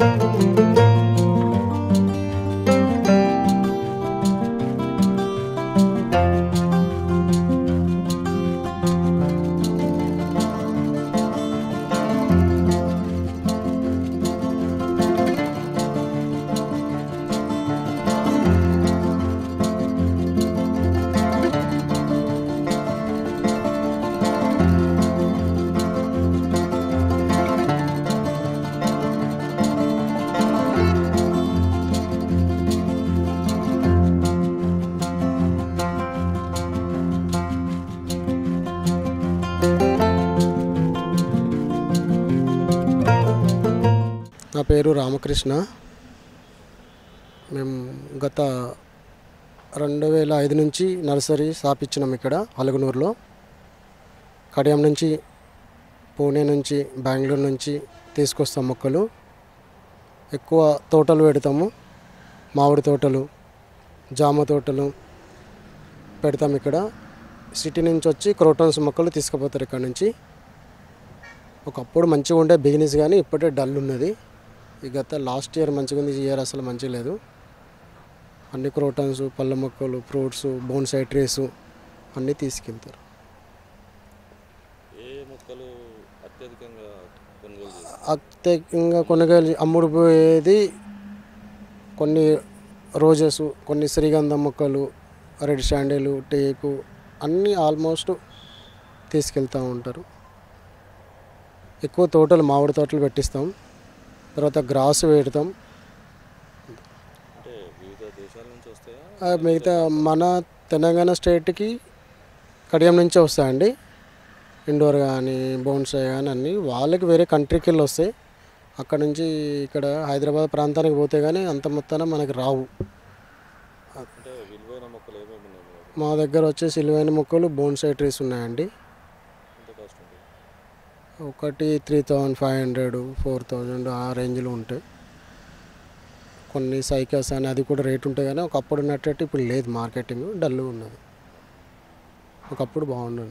నా పేరు రామకృష్ణ మేము గత రెండు వేల ఐదు నుంచి నర్సరీ స్థాపించినాం ఇక్కడ అలగనూరులో కడియం నుంచి పూణే నుంచి బెంగళూరు నుంచి తీసుకొస్తాం మొక్కలు ఎక్కువ తోటలు పెడతాము మామిడి తోటలు జామ తోటలు పెడతాం ఇక్కడ సిటీ నుంచి వచ్చి క్రోటన్స్ మొక్కలు తీసుకుపోతారు ఇక్కడ నుంచి ఒకప్పుడు మంచిగా ఉండే బిజినెస్ కానీ ఇప్పుడే డల్ ఉన్నది ఈ గత లాస్ట్ ఇయర్ మంచిగా ఉంది ఈ ఇయర్ అసలు మంచిగా లేదు అన్ని క్రోటన్స్ పళ్ళ మొక్కలు ఫ్రూట్స్ బోన్సై ట్రీస్ అన్నీ తీసుకెళ్తారు ఏ మొక్కలు అత్యధికంగా కొనుగోలు చేస్తారు అత్యధికంగా కొనుగోలు అమ్ముడు పోయేది కొన్ని రోజెస్ కొన్ని శ్రీగంధం మొక్కలు రెడ్ శాండిల్ టేకు అన్నీ ఆల్మోస్ట్ తీసుకెళ్తూ ఉంటారు ఎక్కువ తోటలు మామిడి తోటలు పెట్టిస్తాం తర్వాత గ్రాస్ పెడతాం అంటే వివిధ దేశాల నుంచి వస్తాయా ఆ మిగతా మన తెలంగాణ స్టేట్కి కడియం నుంచే వస్తాయండి ఇండోర్ కానీ బోన్సాయ్ కానీ అన్నీ వాళ్ళకి వేరే కంట్రీకి వెళ్ళి వస్తాయి అక్కడ నుంచి ఇక్కడ హైదరాబాద్ ప్రాంతానికి పోతే కానీ అంత మొత్తాన మనకి రావు అంటే విలువైన మొక్కలు ఏమేమి ఉన్నాయి మీ దగ్గర? మా దగ్గర వచ్చే సిలువైన మొక్కలు బోన్సాయ్ ట్రీస్ ఉన్నాయండి ఎంత కాస్ట్ ఉంటుంది ఒకటి three thousand five hundred four thousand ఆ రేంజ్లో ఉంటాయి కొన్ని సైకస్ అని అది కూడా రేట్ ఉంటాయి కానీ ఒకప్పుడు ఉన్నట్టు ఇప్పుడు లేదు మార్కెటింగ్ డల్గా ఉన్నది ఒకప్పుడు బాగుండదు